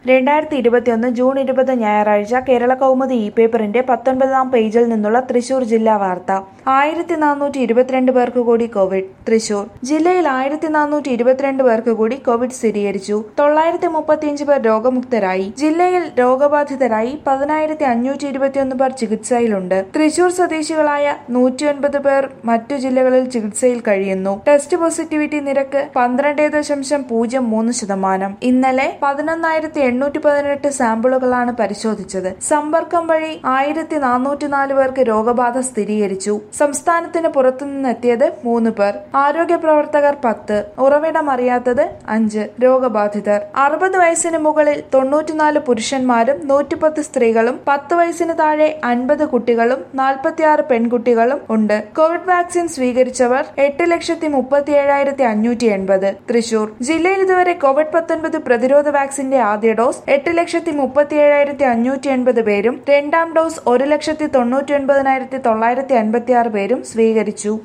രണ്ടായിരത്തി ഇരുപത്തിയൊന്ന് ജൂൺ ഇരുപത് ഞായറാഴ്ച കേരള കൗമുദി ഇ പേപ്പറിന്റെ പത്തൊൻപതാം പേജിൽ നിന്നുള്ള തൃശൂർ ജില്ലാ വാർത്ത ആയിരത്തി നാനൂറ്റി ഇരുപത്തിരണ്ട് പേർക്ക് കൂടി കോവിഡ് തൃശൂർ ജില്ലയിൽ ആയിരത്തി നാനൂറ്റി ഇരുപത്തിരണ്ട് പേർക്ക് കൂടി കോവിഡ് സ്ഥിരീകരിച്ചു തൊള്ളായിരത്തി മുപ്പത്തിയഞ്ച് പേർ രോഗമുക്തരായി ജില്ലയിൽ രോഗബാധിതരായി പതിനായിരത്തി അഞ്ഞൂറ്റി ഇരുപത്തിയൊന്ന് പേർ ചികിത്സയിലുണ്ട് തൃശൂർ സ്വദേശികളായ നൂറ്റിയൊൻപത് പേർ മറ്റു ജില്ലകളിൽ ചികിത്സയിൽ കഴിയുന്നു ടെസ്റ്റ് പോസിറ്റിവിറ്റി നിരക്ക് പന്ത്രണ്ട് ദശാംശം പൂജ്യം മൂന്ന് ശതമാനം ഇന്നലെ പതിനൊന്നായിരത്തി എണ്ണൂറ്റി പതിനെട്ട് സാമ്പിളുകളാണ് പരിശോധിച്ചത് സമ്പർക്കം വഴി ആയിരത്തി നാനൂറ്റി നാല് പേർക്ക് രോഗബാധ സ്ഥിരീകരിച്ചു സംസ്ഥാനത്തിന് പുറത്തുനിന്ന് എത്തിയത് മൂന്ന് പേർ ആരോഗ്യ പ്രവർത്തകർ പത്ത് ഉറവിടം അറിയാത്തത് അഞ്ച് രോഗബാധിതർ അറുപത് വയസ്സിന് മുകളിൽ തൊണ്ണൂറ്റിനാല് പുരുഷന്മാരും നൂറ്റിപ്പത്ത് സ്ത്രീകളും പത്ത് വയസ്സിന് താഴെ അൻപത് കുട്ടികളും നാൽപ്പത്തിയാറ് പെൺകുട്ടികളും ഉണ്ട് കോവിഡ് വാക്സിൻ സ്വീകരിച്ചവർ എട്ട് ലക്ഷത്തി മുപ്പത്തി ഏഴായിരത്തി അഞ്ഞൂറ്റി എൺപത് തൃശൂർ ജില്ലയിൽ ഇതുവരെ കോവിഡ് പത്തൊൻപത് പ്രതിരോധ വാക്സിന്റെ ആദ്യ ഡോസ് എട്ട് ലക്ഷത്തി മുപ്പത്തി ഏഴായിരത്തി അഞ്ഞൂറ്റി എൺപത് പേരും രണ്ടാം ഡോസ് ഒരു ലക്ഷത്തി തൊണ്ണൂറ്റി ഒൻപതിനായിരത്തി തൊള്ളായിരത്തി അൻപത്തി ആറ് പേരും സ്വീകരിച്ചു